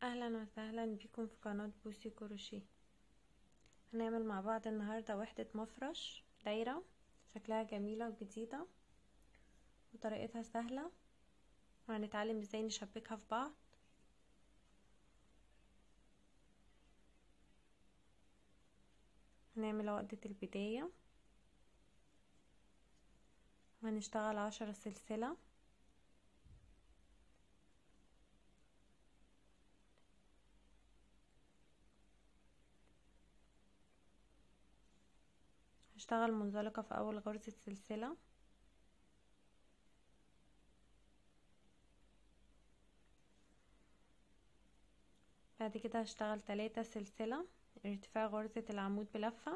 اهلا وسهلا بكم في قناة بوسي كروشيه هنعمل مع بعض النهاردة وحدة مفرش دايرة شكلها جميلة وجديدة وطريقتها سهلة وهنتعلم ازاي نشبكها في بعض هنعمل عقدة البداية وهنشتغل عشرة سلسلة هشتغل منزلقة في اول غرزة سلسلة بعد كده هشتغل تلاتة سلسلة ارتفاع غرزة العمود بلفة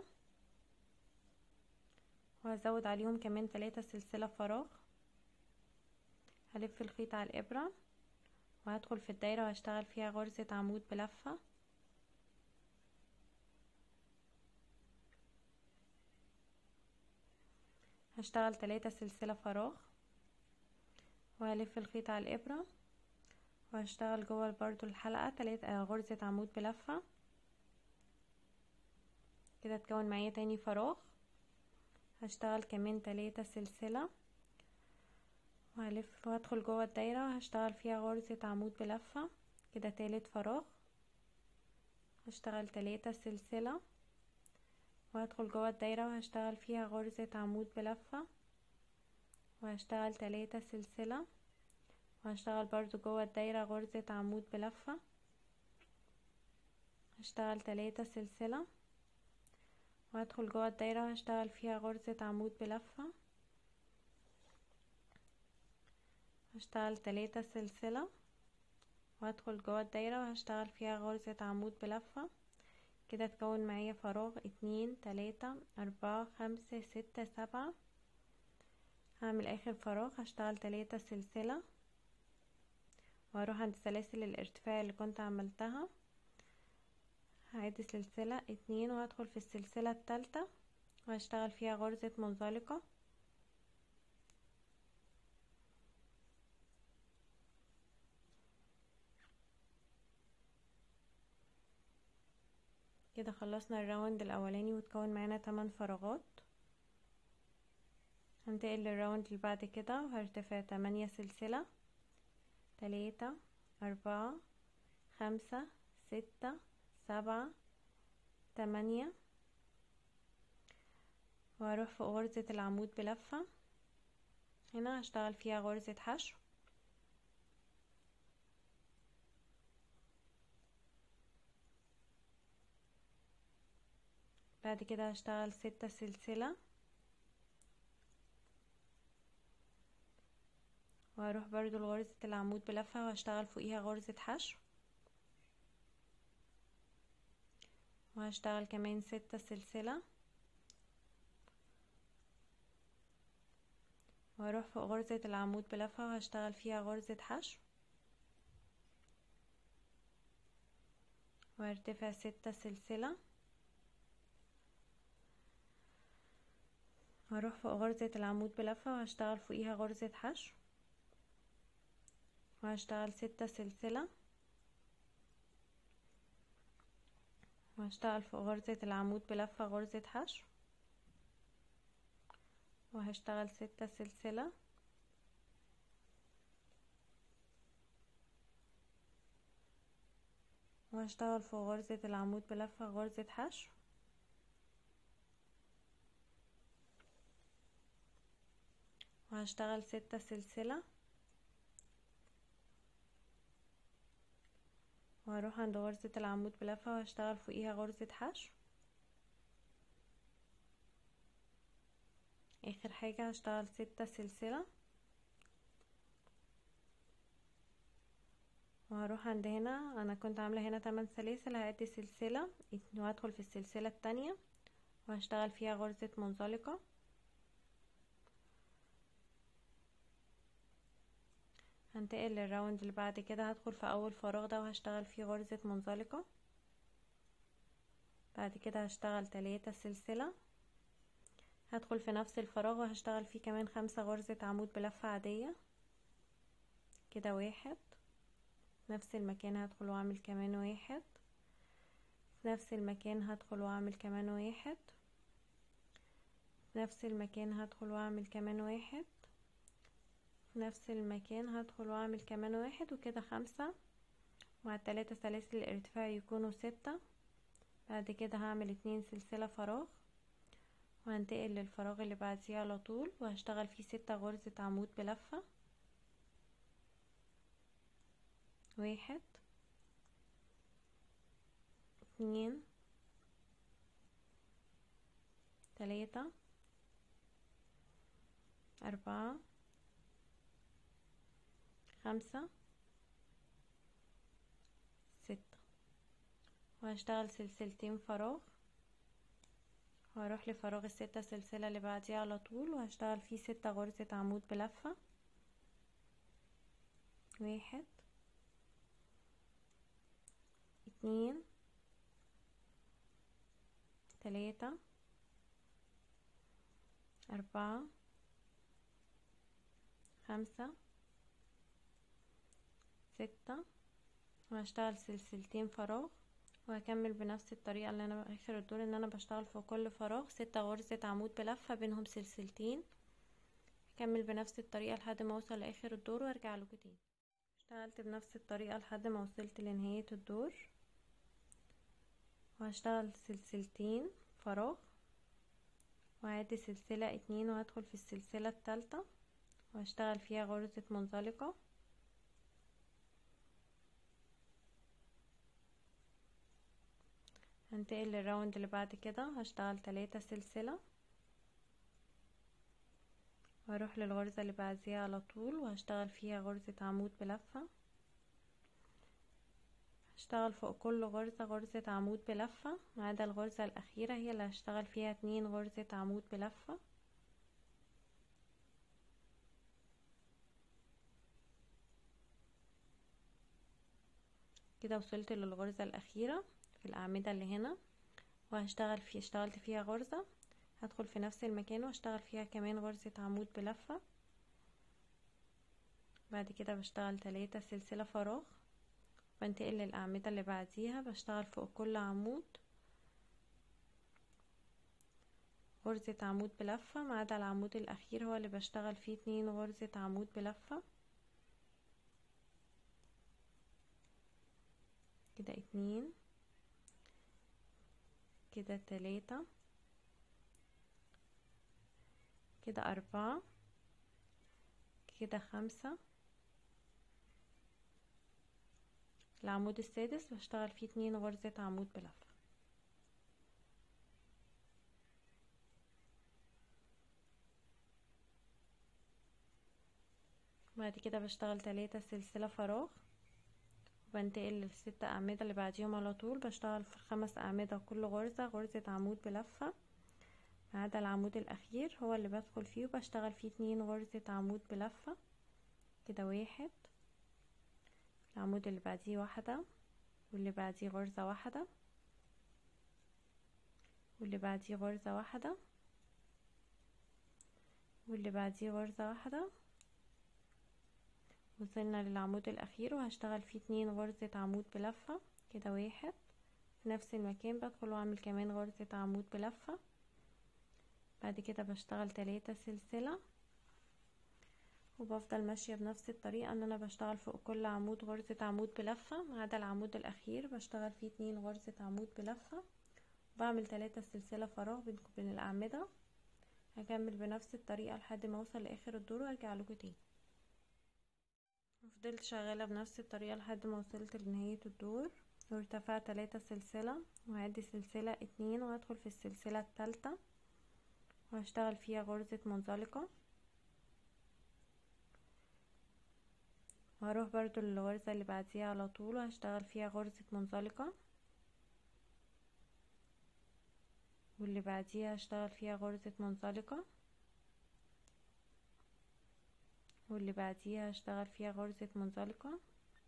وهزود عليهم كمان تلاتة سلسلة فراغ هلف الخيط على الابرة وهدخل في الدايرة وهشتغل فيها غرزة عمود بلفة هشتغل تلاتة سلسلة فراغ وهلف الخيط على الابرة وهشتغل جوه برضو الحلقة تلاتة غرزة عمود بلفة كده تكون معايا تاني فراغ هشتغل كمان تلاتة سلسلة وهلف وهدخل جوه الدايرة وهشتغل فيها غرزة عمود بلفة كده تالت فراغ هشتغل تلاتة سلسلة وهدخل جوه الدايرة وهشتغل فيها غرزة عمود بلفة وهشتغل تلاتة سلسلة وهشتغل برضو جوه الدايرة غرزة عمود بلفة هشتغل تلاتة سلسلة وهدخل جوه الدايرة وهشتغل فيها غرزة عمود بلفة هشتغل تلاتة سلسلة وهدخل جوه الدايرة وهشتغل فيها غرزة عمود بلفة كده تكون معايا فراغ اتنين تلاتة اربعة خمسة ستة سبعة هعمل اخر فراغ هشتغل تلاتة سلسلة وهروح عند سلاسل الارتفاع اللي كنت عملتها هعد سلسلة اتنين وهدخل في السلسلة التالتة وهشتغل فيها غرزة منزلقة كده خلصنا الراوند الاولاني وتكون معانا 8 فراغات هنتقل للراوند اللي بعد كده وهرتفع 8 سلسلة تلاتة أربعة خمسة ستة سبعة تمانية وهروح فوق غرزة العمود بلفة هنا هشتغل فيها غرزة حشو بعد كده هشتغل ستة سلسلة وهروح برضو لغرزة العمود بلفة وهشتغل فوقيها غرزة حشو وهشتغل كمان ستة سلسلة وهروح فوق غرزة العمود بلفة وهشتغل فيها غرزة حشو وهرتفع ستة سلسلة هروح فوق غرزة العمود بلفة وهشتغل فوقيها غرزة حشو وهشتغل ستة سلسلة وهشتغل فوق غرزة العمود بلفة غرزة حشو وهشتغل ستة سلسلة وهشتغل فوق غرزة العمود بلفة غرزة حشو وهشتغل ستة سلسلة وهروح عند غرزة العمود بلفة وهشتغل فوقيها غرزة حشو اخر حاجة هشتغل ستة سلسلة وهروح عند هنا انا كنت عاملة هنا تمن سلاسل هعد سلسلة وهدخل في السلسلة التانية وهشتغل فيها غرزة منزلقة هنتقل للراوند اللي بعد كده هدخل في اول فراغ ده وهشتغل فيه غرزة منزلقة بعد كده هشتغل تلاتة سلسلة هدخل في نفس الفراغ وهشتغل فيه كمان خمسة غرزة عمود بلفة عادية كده واحد في نفس المكان هدخل واعمل كمان واحد في نفس المكان هدخل واعمل كمان واحد في نفس المكان هدخل واعمل كمان واحد في نفس المكان هدخل واعمل كمان واحد وكده خمسة مع التلاتة سلاسل الارتفاع يكونوا ستة بعد كده هعمل اتنين سلسلة فراغ وهنتقل للفراغ اللي بعديه على طول وهشتغل فيه ستة غرزة عمود بلفة واحد اتنين تلاتة أربعة خمسة ستة وهشتغل سلسلتين فراغ وهروح لفراغ الستة سلسلة اللي بعديه على طول وهشتغل فيه ستة غرزة عمود بلفة واحد اتنين تلاتة أربعة خمسة ستة وهشتغل سلسلتين فراغ وهكمل بنفس الطريقة اللي انا اخر الدور ان انا بشتغل في كل فراغ ستة غرزة عمود بلفة بينهم سلسلتين هكمل بنفس الطريقة لحد ما اوصل لاخر الدور وارجع لكم تاني اشتغلت بنفس الطريقة لحد ما وصلت لنهاية الدور وهشتغل سلسلتين فراغ وهعد سلسلة اتنين وهدخل في السلسلة التالتة وهشتغل فيها غرزة منزلقة هنتقل للراوند اللي بعد كده هشتغل تلاتة سلسلة وهروح للغرزة اللي بعديها على طول وهشتغل فيها غرزة عمود بلفة هشتغل فوق كل غرزة غرزة عمود بلفة ما عدا الغرزة الأخيرة هي اللي هشتغل فيها اتنين غرزة عمود بلفة كده وصلت للغرزة الأخيرة في الأعمدة اللي هنا وهشتغل في اشتغلت فيها غرزة هدخل في نفس المكان واشتغل فيها كمان غرزة عمود بلفة بعد كده بشتغل تلاتة سلسلة فراغ بنتقل للأعمدة اللي بعديها بشتغل فوق كل عمود غرزة عمود بلفة ما عدا العمود الأخير هو اللي بشتغل فيه اتنين غرزة عمود بلفة كده اتنين كده تلاتة كده أربعة كده خمسة العمود السادس بشتغل فيه اتنين غرزة عمود بلفة بعد كده بشتغل تلاتة سلسلة فراغ وبنتقل للست أعمدة اللي بعديهم على طول بشتغل في خمس أعمدة كل غرزة غرزة عمود بلفة ما عدا العمود الأخير هو اللي بدخل فيه وبشتغل فيه اتنين غرزة عمود بلفة كده واحد العمود اللي بعديه واحدة واللي بعديه غرزة واحدة واللي بعديه غرزة واحدة واللي بعديه غرزة واحدة وصلنا للعمود الاخير وهشتغل فيه اتنين غرزة عمود بلفة كده واحد في نفس المكان بدخل واعمل كمان غرزة عمود بلفة بعد كده بشتغل تلاتة سلسلة وبفضل ماشية بنفس الطريقة ان انا بشتغل فوق كل عمود غرزة عمود بلفة ما عدا العمود الاخير بشتغل فيه اتنين غرزة عمود بلفة بعمل تلاتة سلسلة فراغ بين الاعمدة هكمل بنفس الطريقة لحد ما اوصل لاخر الدور وارجع لكم تاني وفضلت شغالة بنفس الطريقة لحد ما وصلت لنهاية الدور وارتفع تلاتة سلسلة وهعد سلسلة اتنين وهدخل في السلسلة التالتة وهشتغل فيها غرزة منزلقة وهروح برضو للغرزة اللي بعديها على طول وهشتغل فيها غرزة منزلقة واللي بعديها هشتغل فيها غرزة منزلقة واللي بعديها هشتغل فيها غرزة منزلقة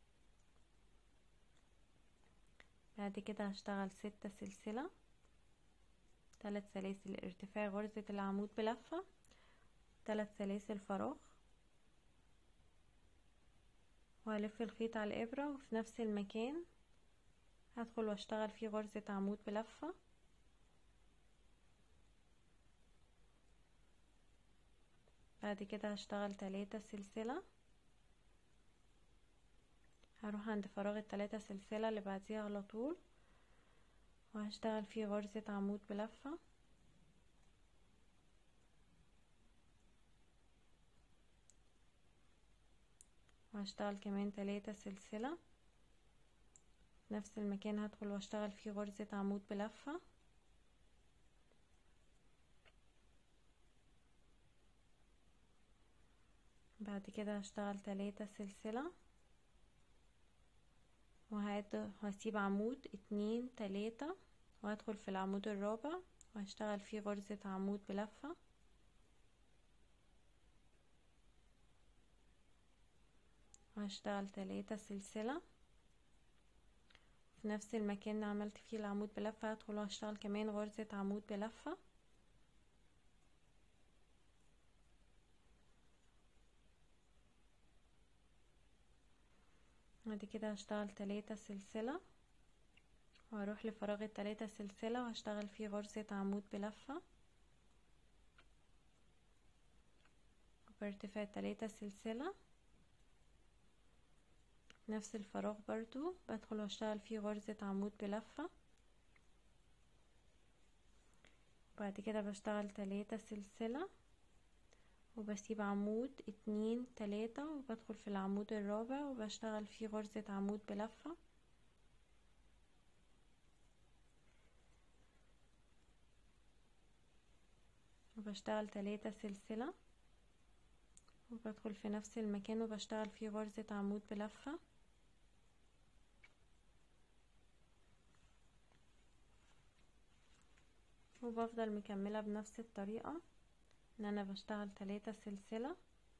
بعد كده هشتغل ستة سلسلة ثلاث سلاسل ارتفاع غرزة العمود بلفة ثلاث سلاسل فراغ وهلف الخيط على الابرة وفي نفس المكان هدخل واشتغل فيه غرزة عمود بلفة بعد كده هشتغل تلاتة سلسلة هروح عند فراغ التلاتة سلسلة اللي بعديها على طول وهشتغل فيه غرزة عمود بلفة وهشتغل كمان تلاتة سلسلة نفس المكان هدخل واشتغل فيه غرزة عمود بلفة بعد كده هشتغل تلاتة سلسلة وهعد هسيب عمود اتنين تلاتة وهدخل في العمود الرابع وهشتغل فيه غرزة عمود بلفة وهشتغل تلاتة سلسلة في نفس المكان اللي عملت فيه العمود بلفة هدخل وهشتغل كمان غرزة عمود بلفة بعد كده هشتغل تلاتة سلسلة وهروح لفراغ التلاتة سلسلة وهشتغل فيه غرزة عمود بلفة بارتفاع تلاتة سلسلة نفس الفراغ برضو بدخل واشتغل فيه غرزة عمود بلفة بعد كده بشتغل تلاتة سلسلة وبسيب عمود اتنين تلاتة وبدخل في العمود الرابع وبشتغل فيه غرزة عمود بلفة وبشتغل تلاتة سلسلة وبدخل في نفس المكان وبشتغل فيه غرزة عمود بلفة وبفضل مكملة بنفس الطريقة ان انا بشتغل تلاتة سلسلة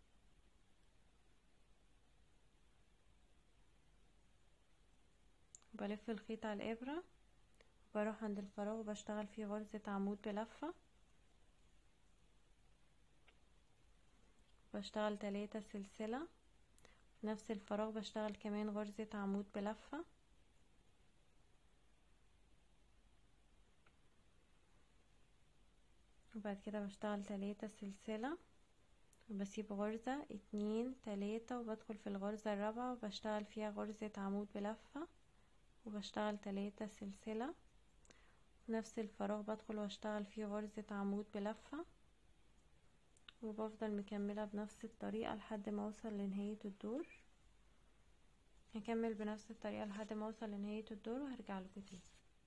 بلف الخيط على الابرة وبروح عند الفراغ وبشتغل فيه غرزة عمود بلفة بشتغل تلاتة سلسلة في نفس الفراغ بشتغل كمان غرزة عمود بلفة وبعد كده بشتغل تلاتة سلسلة وبسيب غرزة اتنين تلاتة وبدخل في الغرزة الرابعة وبشتغل فيها غرزة عمود بلفة وبشتغل تلاتة سلسلة نفس الفراغ بدخل واشتغل فيه غرزة عمود بلفة وبفضل مكملة بنفس الطريقة لحد ما اوصل لنهاية الدور هكمل بنفس الطريقة لحد ما اوصل لنهاية الدور وهرجع لكم تاني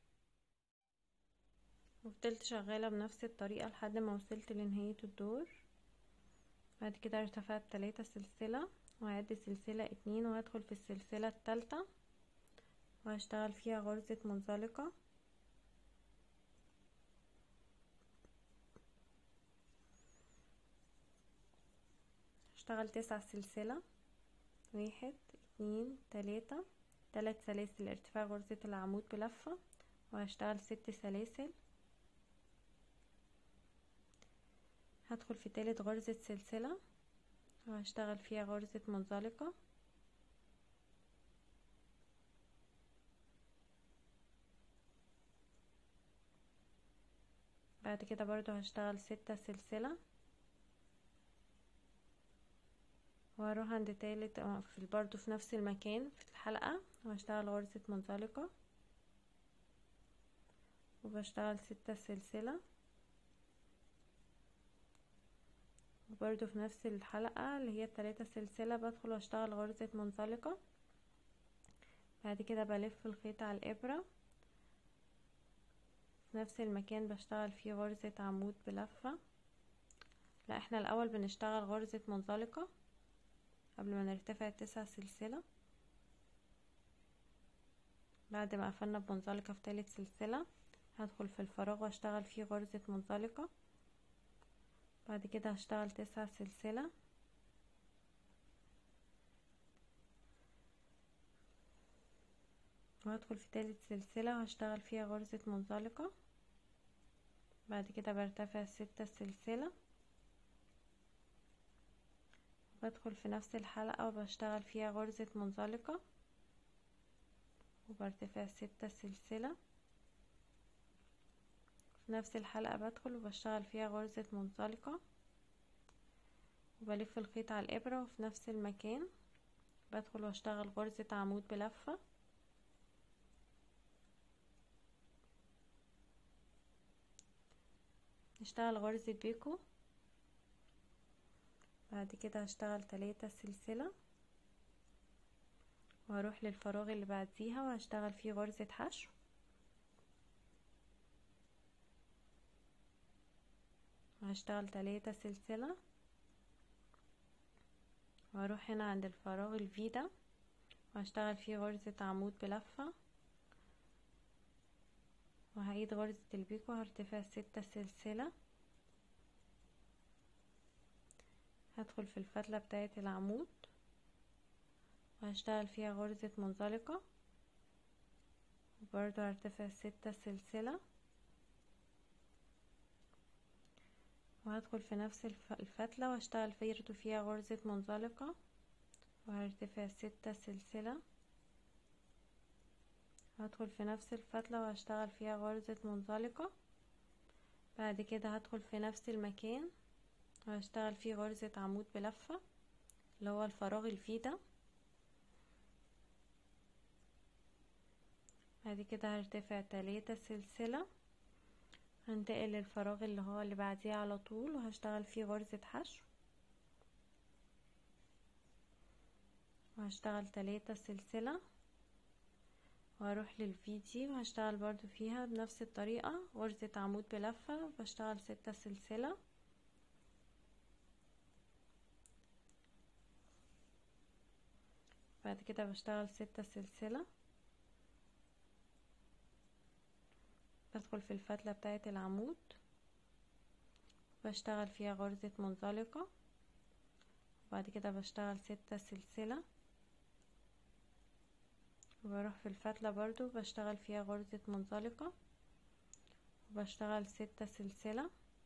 وفضلت شغالة بنفس الطريقة لحد ما وصلت لنهاية الدور بعد كده ارتفعت تلاتة سلسلة وهعد سلسلة اتنين وهدخل في السلسلة التالتة وهشتغل فيها غرزة منزلقة هشتغل تسع سلسلة واحد اتنين تلاتة تلات سلاسل ارتفاع غرزة العمود بلفة وهشتغل ست سلاسل هدخل في تالت غرزة سلسلة وهشتغل فيها غرزة منزلقة بعد كده برضو هشتغل ستة سلسلة وهروح عند تالت في برضو في نفس المكان في الحلقة وهشتغل غرزة منزلقة وبشتغل ستة سلسلة وبرضو في نفس الحلقة اللي هي التلاتة سلسلة بدخل واشتغل غرزة منزلقة بعد كده بلف الخيط على الابرة في نفس المكان بشتغل فيه غرزة عمود بلفة لا احنا الاول بنشتغل غرزة منزلقة قبل ما نرتفع تسع سلسلة بعد ما قفلنا بمنزلقة في تالت سلسلة هدخل في الفراغ واشتغل فيه غرزة منزلقة بعد كده هشتغل تسع سلسلة وهدخل في تالت سلسلة وهشتغل فيها غرزة منزلقة بعد كده برتفع ستة سلسلة بدخل في نفس الحلقة وبشتغل فيها غرزة منزلقة وبرتفع ستة سلسلة في نفس الحلقة بدخل وبشتغل فيها غرزة منزلقة وبلف الخيط على الإبرة وفي نفس المكان بدخل واشتغل غرزة عمود بلفة نشتغل غرزة بيكو بعد كده هشتغل تلاتة سلسلة وهروح للفراغ اللي بعديها وهشتغل فيه غرزة حشو وهشتغل تلاتة سلسلة وهروح هنا عند الفراغ الفي ده وهشتغل فيه غرزة عمود بلفة وهعيد غرزة البيكو هرتفع ستة سلسلة هدخل في الفتلة بتاعة العمود وهشتغل فيها غرزة منزلقة وبرضو هرتفع ستة سلسلة وهدخل في نفس الفتلة واشتغل برضو فيها غرزة منزلقة وهرتفع ستة سلسلة هدخل في نفس الفتلة وهشتغل فيها غرزة منزلقة بعد كده هدخل في نفس المكان وهشتغل فيه غرزة عمود بلفة اللي هو الفراغ الفي ده بعد كده هرتفع تلاتة سلسلة هنتقل للفراغ اللي هو اللي بعديه على طول وهشتغل فيه غرزة حشو وهشتغل تلاتة سلسلة وهروح للفي دي وهشتغل برضو فيها بنفس الطريقة غرزة عمود بلفة بشتغل ستة سلسلة بعد كده بشتغل ستة سلسلة بدخل في الفتلة بتاعة العمود بشتغل فيها غرزة منزلقة وبعد كده بشتغل ستة سلسلة وبروح في الفتلة برضو بشتغل فيها غرزة منزلقة وبشتغل ستة سلسلة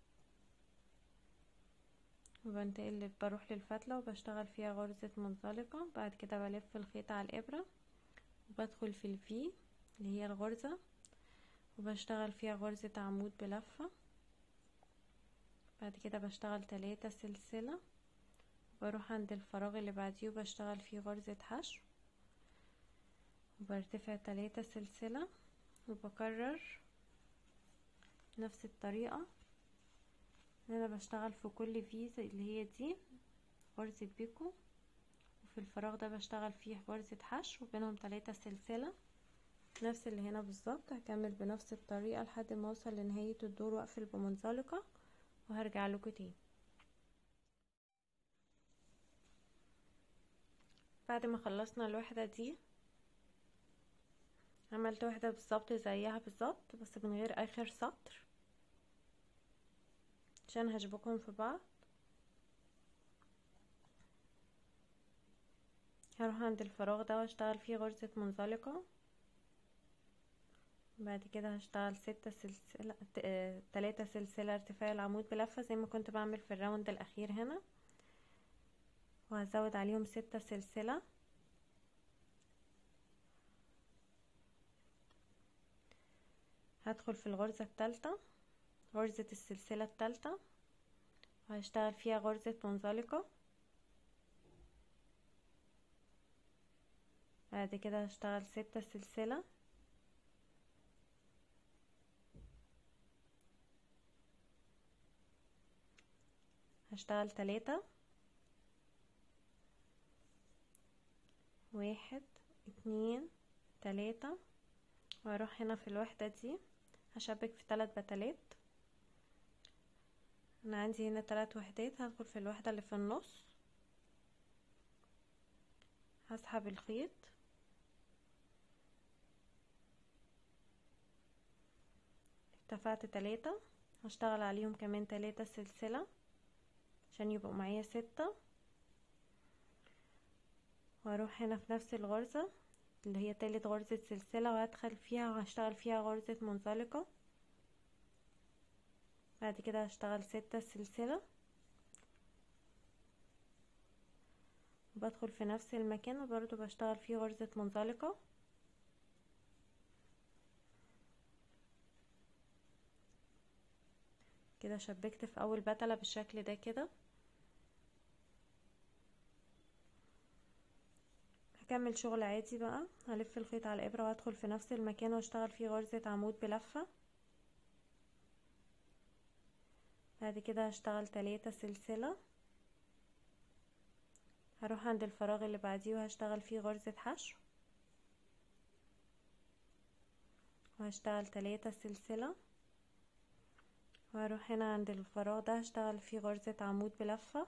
وبنتقل بروح للفتلة وبشتغل فيها غرزة منزلقة بعد كده بلف الخيط على الإبرة وبدخل في الفي اللي هي الغرزة وبشتغل فيها غرزة عمود بلفة بعد كده بشتغل تلاتة سلسلة وبروح عند الفراغ اللي بعديه وبشتغل فيه غرزة حشو وبرتفع تلاتة سلسلة وبكرر نفس الطريقة ان انا بشتغل في كل فيزا اللي هي دي غرزة بيكو وفي الفراغ ده بشتغل فيه غرزة حشو وبينهم تلاتة سلسلة نفس اللي هنا بالظبط هكمل بنفس الطريقة لحد ما اوصل لنهاية الدور واقفل بمنزلقة وهرجع لكم تاني بعد ما خلصنا الوحدة دي عملت واحدة بالظبط زيها بالظبط بس من غير اخر سطر عشان هشبكهم في بعض هروح عند الفراغ ده واشتغل فيه غرزة منزلقة بعد كده هشتغل ستة سلسلة تلاتة سلسلة ارتفاع العمود بلفة زي ما كنت بعمل في الراوند الاخير هنا وهزود عليهم ستة سلسلة هدخل في الغرزة التالتة غرزة السلسلة التالتة وهشتغل فيها غرزة منزلقة بعد كده هشتغل ستة سلسلة هشتغل تلاتة واحد اتنين تلاتة واروح هنا في الوحدة دي هشبك في تلات بتلات انا عندي هنا تلات وحدات هدخل في الوحدة اللي في النص هسحب الخيط ارتفعت تلاتة هشتغل عليهم كمان تلاتة سلسلة عشان يبقوا معايا ستة واروح هنا في نفس الغرزة اللي هي تالت غرزة سلسلة وهدخل فيها وهشتغل فيها غرزة منزلقة بعد كده هشتغل ستة سلسلة وبدخل في نفس المكان وبرضو بشتغل فيه غرزة منزلقة كده شبكت في اول بتلة بالشكل ده كده هكمل شغل عادي بقى هلف الخيط على الابرة وادخل في نفس المكان واشتغل فيه غرزة عمود بلفة بعد كده هشتغل تلاتة سلسلة هروح عند الفراغ اللي بعديه وهشتغل فيه غرزة حشو وهشتغل تلاتة سلسلة وهروح هنا عند الفراغ ده هشتغل فيه غرزة عمود بلفة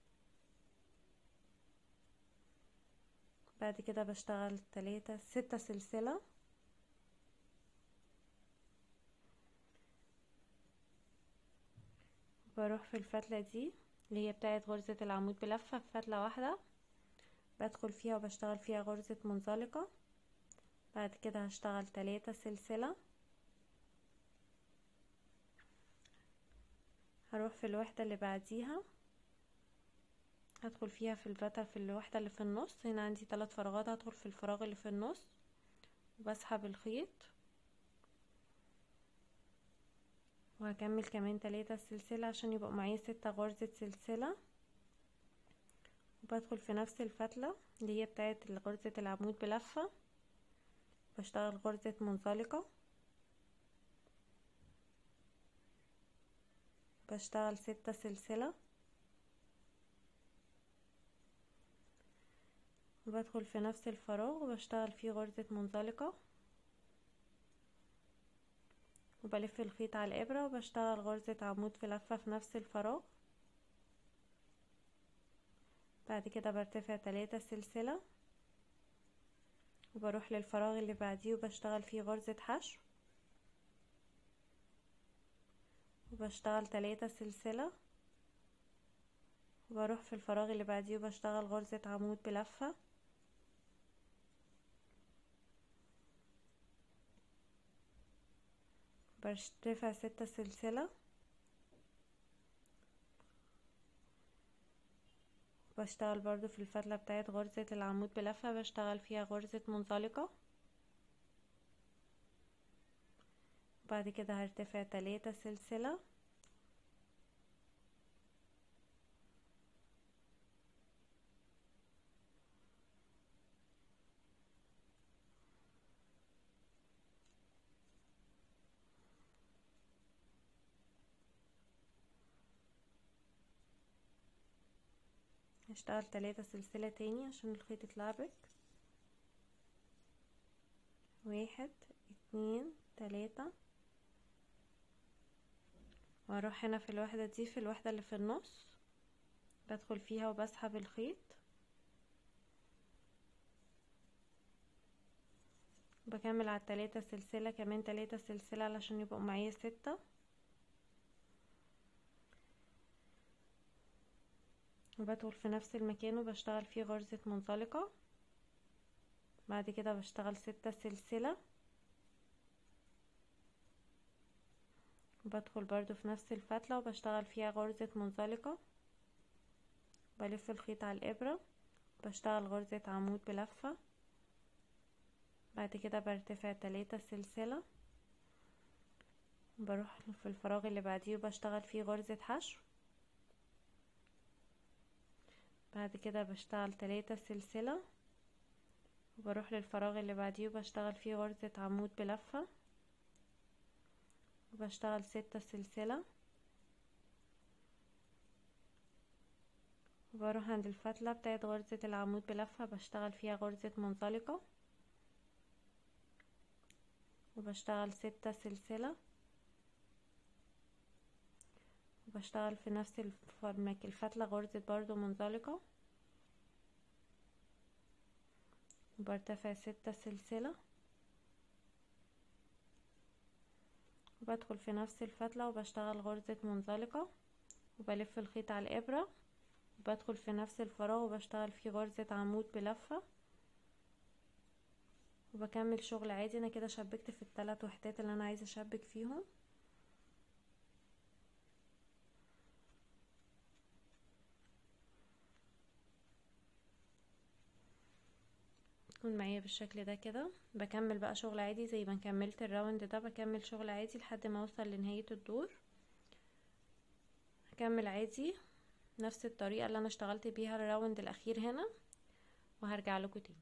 بعد كده بشتغل تلاتة ستة سلسلة بروح في الفتلة دي اللي هي بتاعت غرزة العمود بلفة في فتلة واحدة بدخل فيها وبشتغل فيها غرزة منزلقة بعد كده هشتغل تلاتة سلسلة هروح في الوحدة اللي بعديها هدخل فيها في الفتلة في الوحدة اللي في النص هنا عندي ثلاث فراغات هدخل في الفراغ اللي في النص وبسحب الخيط وهكمل كمان تلاتة سلسلة عشان يبقى معايا ستة غرزة سلسلة وبدخل في نفس الفتلة اللي هي بتاعت غرزة العمود بلفة بشتغل غرزة منزلقة بشتغل ستة سلسلة وبدخل في نفس الفراغ وبشتغل فيه غرزة منزلقة وبلف الخيط على الابرة وبشتغل غرزة عمود في لفة في نفس الفراغ بعد كده برتفع تلاتة سلسلة وبروح للفراغ اللي بعديه وبشتغل فيه غرزة حشو وبشتغل تلاتة سلسلة وبروح في الفراغ اللي بعديه وبشتغل غرزة عمود بلفة برتفع ستة سلسلة بشتغل برضو في الفتلة بتاعت غرزة العمود بلفة بشتغل فيها غرزة منزلقة بعد كده هرتفع تلاتة سلسلة هشتغل تلاتة سلسلة تاني عشان الخيط يتلعبك واحد اتنين تلاتة واروح هنا في الوحدة دي في الوحدة اللي في النص بدخل فيها وبسحب الخيط بكمل على التلاتة سلسلة كمان تلاتة سلسلة علشان يبقوا معايا ستة وبدخل في نفس المكان وبشتغل فيه غرزة منزلقة بعد كده بشتغل ستة سلسلة بدخل برضو في نفس الفتلة وبشتغل فيها غرزة منزلقة بلف الخيط على الإبرة بشتغل غرزة عمود بلفة بعد كده برتفع تلاتة سلسلة بروح في الفراغ اللي بعديه وبشتغل فيه غرزة حشو بعد كده بشتغل تلاتة سلسلة وبروح للفراغ اللي بعديه وبشتغل فيه غرزة عمود بلفة وبشتغل ستة سلسلة وبروح عند الفتلة بتاعت غرزة العمود بلفة بشتغل فيها غرزة منزلقة وبشتغل ستة سلسلة وبشتغل في نفس الفتلة غرزة برضو منزلقة وبرتفع ستة سلسلة وبدخل في نفس الفتلة وبشتغل غرزة منزلقة وبلف الخيط على الإبرة وبدخل في نفس الفراغ وبشتغل فيه غرزة عمود بلفة وبكمل شغل عادي انا كده شبكت في الثلاث وحدات اللي انا عايزه اشبك فيهم تكون معايا بالشكل ده كده بكمل بقى شغل عادي زي ما كملت الراوند ده بكمل شغل عادي لحد ما اوصل لنهاية الدور هكمل عادي نفس الطريقة اللي انا اشتغلت بيها الراوند الاخير هنا وهرجع لكم تاني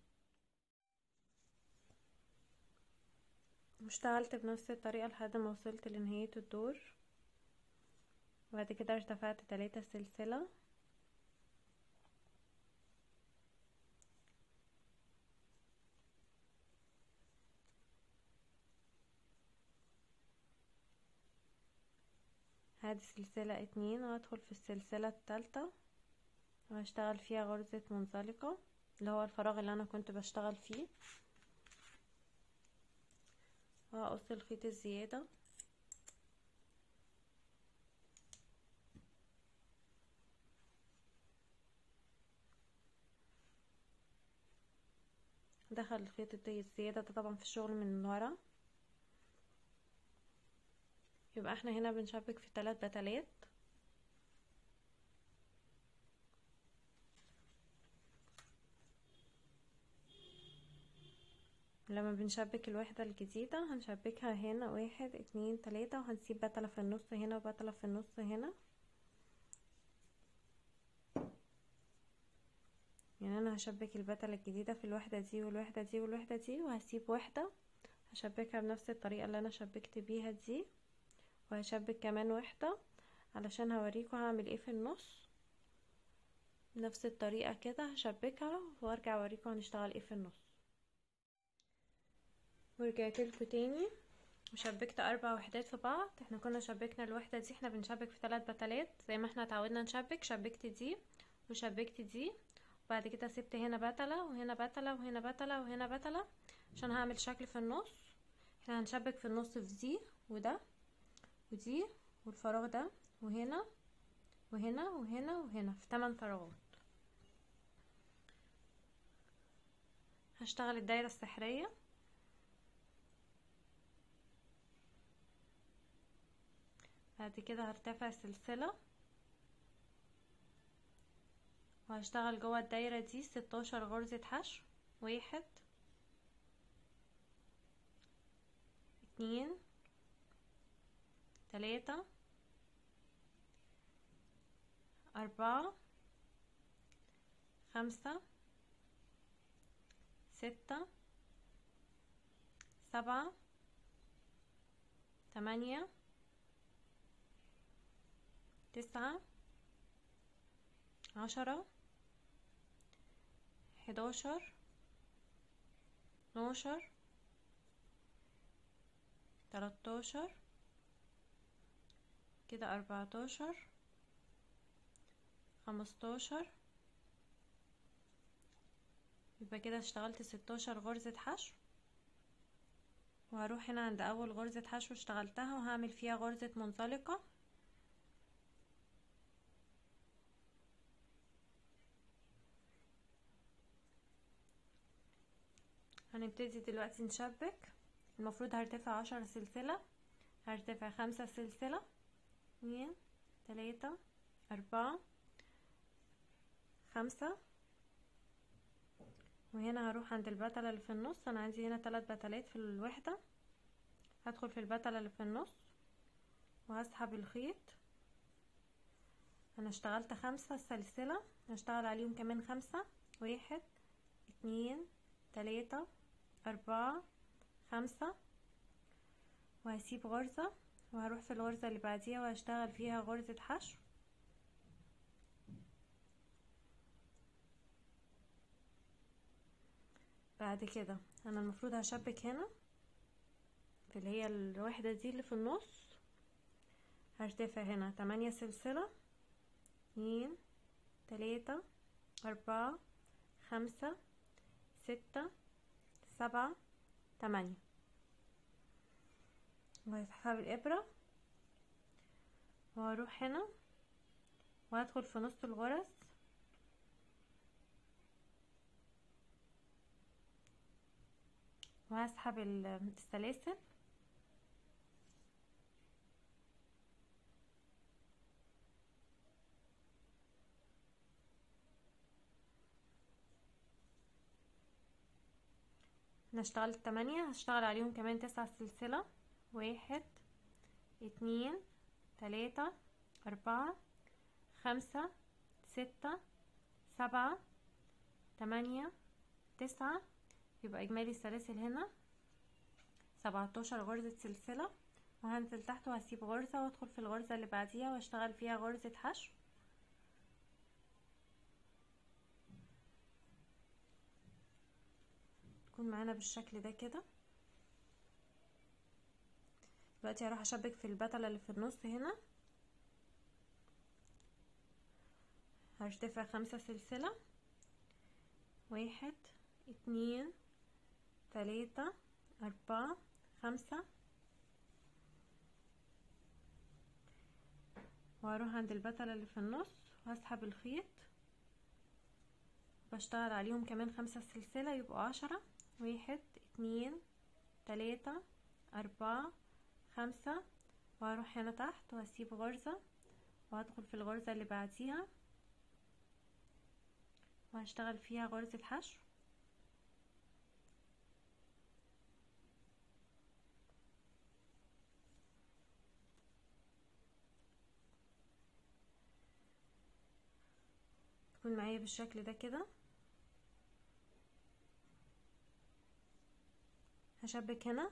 واشتغلت بنفس الطريقة لحد ما وصلت لنهاية الدور وبعد كده ارتفعت تلاتة سلسلة هادي سلسلة اتنين وهدخل في السلسلة التالتة وهشتغل فيها غرزة منزلقة اللي هو الفراغ اللي انا كنت بشتغل فيه وهقص الخيط الزيادة دخل الخيط الزيادة ده طبعا في الشغل من ورا يبقى احنا هنا بنشبك في ثلاث بتلات لما بنشبك الوحدة الجديدة هنشبكها هنا واحد اتنين تلاتة وهنسيب بتلة في النص هنا وبتلة في النص هنا يعني انا هشبك البتلة الجديدة في الوحدة دي والوحدة دي والوحدة دي وهسيب واحدة هشبكها بنفس الطريقة اللي انا شبكت بيها دي وهشبك كمان واحدة علشان هوريكم هعمل ايه في النص نفس الطريقة كده هشبكها وارجع اوريكم هنشتغل ايه في النص ورجعت لكم تاني وشبكت اربع وحدات في بعض احنا كنا شبكنا الوحدة دي احنا بنشبك في ثلاث بتلات زي ما احنا اتعودنا نشبك شبكت دي وشبكت دي وبعد كده سبت هنا بتلة وهنا بتلة وهنا بتلة وهنا بتلة عشان هعمل شكل في النص احنا هنشبك في النص في دي وده ودي والفراغ ده وهنا وهنا وهنا وهنا في 8 فراغات هشتغل الدايرة السحرية بعد كده هرتفع سلسلة وهشتغل جوه الدايرة دي ستاشر غرزة حشو واحد اتنين تلاتة أربعة خمسة ستة سبعة تمانية تسعة عشرة حداشر اتناشر تلاتاشر كده اربعتاشر خمستاشر يبقى كده اشتغلت ستاشر غرزة حشو وهروح هنا عند اول غرزة حشو اشتغلتها وهعمل فيها غرزة منزلقة هنبتدي دلوقتي نشبك المفروض هرتفع عشر سلسلة هرتفع خمسة سلسلة اتنين تلاتة اربعة خمسة وهنا هروح عند البتلة اللي في النص انا عندي هنا تلات بتلات في الوحدة هدخل في البتلة اللي في النص وهسحب الخيط انا اشتغلت خمسة سلسلة هشتغل عليهم كمان خمسة واحد اتنين تلاتة اربعة خمسة وهسيب غرزة وهروح في الغرزة اللي بعديها وهشتغل فيها غرزة حشو بعد كده انا المفروض هشبك هنا في اللي هي الوحدة دي اللي في النص هرتفع هنا تمانية سلسلة اتنين تلاتة اربعة خمسة ستة سبعة تمانية وهسحب الابرة وهروح هنا وهدخل في نص الغرز وهسحب السلاسل انا اشتغلت تمانية هشتغل عليهم كمان تسع سلسلة واحد اتنين تلاتة اربعة خمسة ستة سبعة تمانية تسعة يبقى اجمالي السلاسل هنا سبعتاشر غرزة سلسلة وهنزل تحت وهسيب غرزة وادخل في الغرزة اللي بعديها واشتغل فيها غرزة حشو تكون معانا بالشكل ده كده دلوقتي هروح اشبك في البتلة اللي في النص هنا هرتفع خمسة سلسلة واحد اتنين تلاتة اربعة خمسة وهروح عند البتلة اللي في النص وهسحب الخيط بشتغل عليهم كمان خمسة سلسلة يبقوا عشرة واحد اتنين تلاتة اربعة خمسة وهروح هنا تحت وهسيب غرزة وهدخل في الغرزة اللي بعديها وهشتغل فيها غرزة حشو تكون معايا بالشكل ده كده هشبك هنا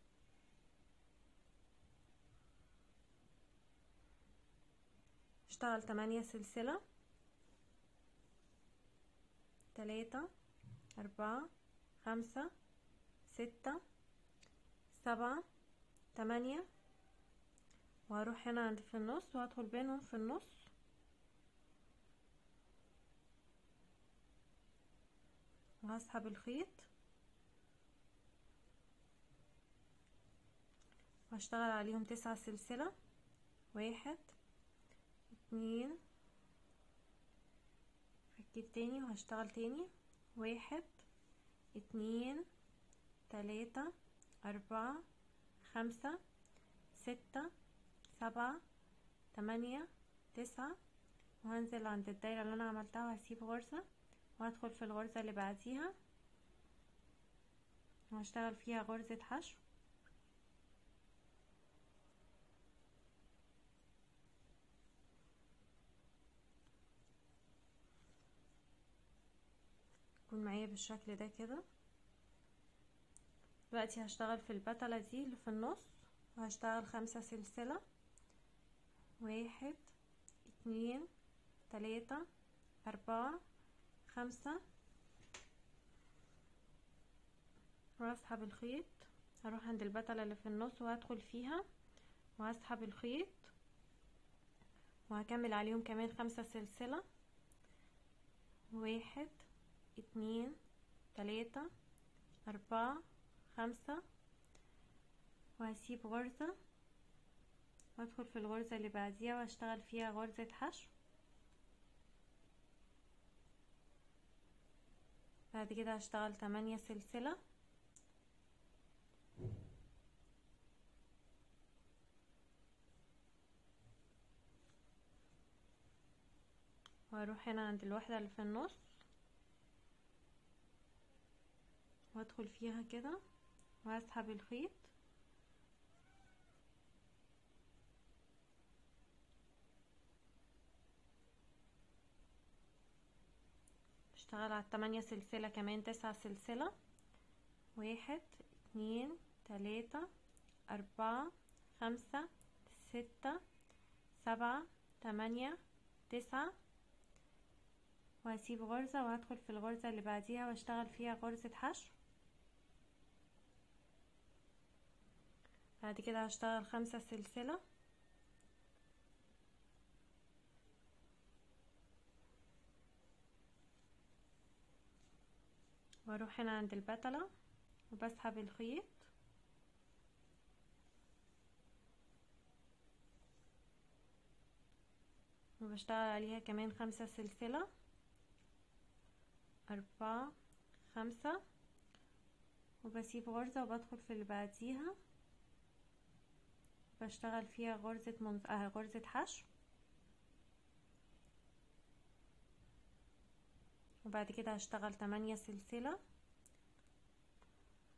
اشتغل تمانية سلسلة تلاتة أربعة خمسة ستة سبعة تمانية وهروح هنا عند في النص وهدخل بينهم في النص وهسحب الخيط وهشتغل عليهم تسعة سلسلة واحد اتنين فكيت تاني وهشتغل تاني واحد اتنين تلاتة اربعة خمسة ستة سبعة تمانية تسعة وهنزل عند الدايرة اللي انا عملتها وهسيب غرزة وهدخل في الغرزة اللي بعديها وهشتغل فيها غرزة حشو تكون معايا بالشكل ده كده دلوقتي هشتغل في البتلة دي اللي في النص وهشتغل خمسة سلسلة واحد اتنين تلاتة اربعة خمسة وهسحب الخيط هروح عند البتلة اللي في النص وهدخل فيها وهسحب الخيط وهكمل عليهم كمان خمسة سلسلة واحد اتنين تلاتة اربعة خمسة وهسيب غرزة وادخل في الغرزة اللي بعديها واشتغل فيها غرزة حشو بعد كده هشتغل تمانية سلسلة وهروح هنا عند الوحدة اللي في النص وادخل فيها كده وهسحب الخيط اشتغل على التمانية سلسلة كمان تسعة سلسلة واحد اتنين تلاتة اربعة خمسة ستة سبعة تمانية تسعة وهسيب غرزة وهدخل في الغرزة اللي بعديها واشتغل فيها غرزة حشو بعد كده هشتغل خمسة سلسلة واروح هنا عند البتلة وبسحب الخيط وبشتغل عليها كمان خمسة سلسلة أربعة خمسة وبسيب غرزة وبدخل في اللي بعديها بشتغل فيها غرزة منز... آه غرزة حشو وبعد كده هشتغل تمانية سلسلة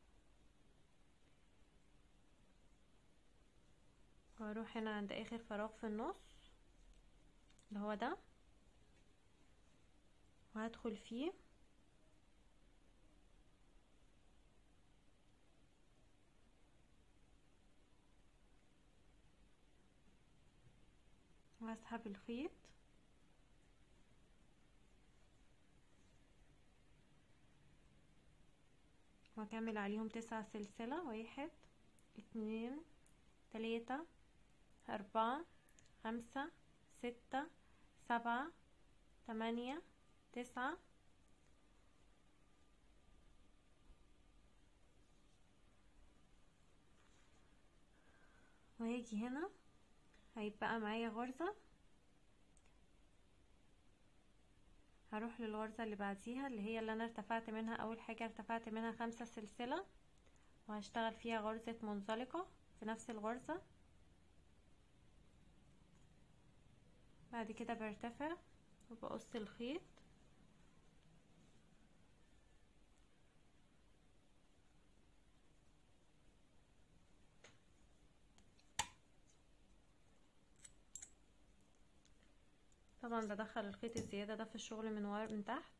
وهروح هنا عند اخر فراغ في النص اللي هو ده وهدخل فيه وهسحب الخيط واكمل عليهم تسعة سلسلة واحد اتنين تلاتة اربعة خمسة ستة سبعة تمانية تسعة وهاجي هنا هيبقى معايا غرزة هروح للغرزة اللي بعديها اللي هي اللي انا ارتفعت منها اول حاجة ارتفعت منها خمسة سلسلة وهشتغل فيها غرزة منزلقة في نفس الغرزة بعد كده برتفع وبقص الخيط طبعا بدخل الخيط الزيادة ده في الشغل من ورا من تحت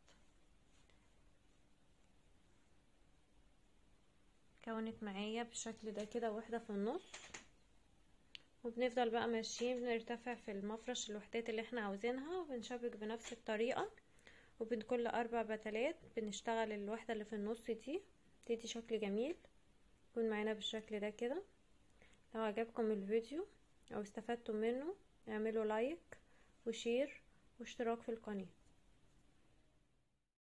كونت معايا بالشكل ده كده واحدة في النص وبنفضل بقى ماشيين بنرتفع في المفرش الوحدات اللي احنا عاوزينها وبنشبك بنفس الطريقة وبين كل اربع بتلات بنشتغل الوحدة اللي في النص دي تدي شكل جميل يكون معانا بالشكل ده كده لو عجبكم الفيديو او استفدتم منه اعملوا لايك وشير واشتراك في القناه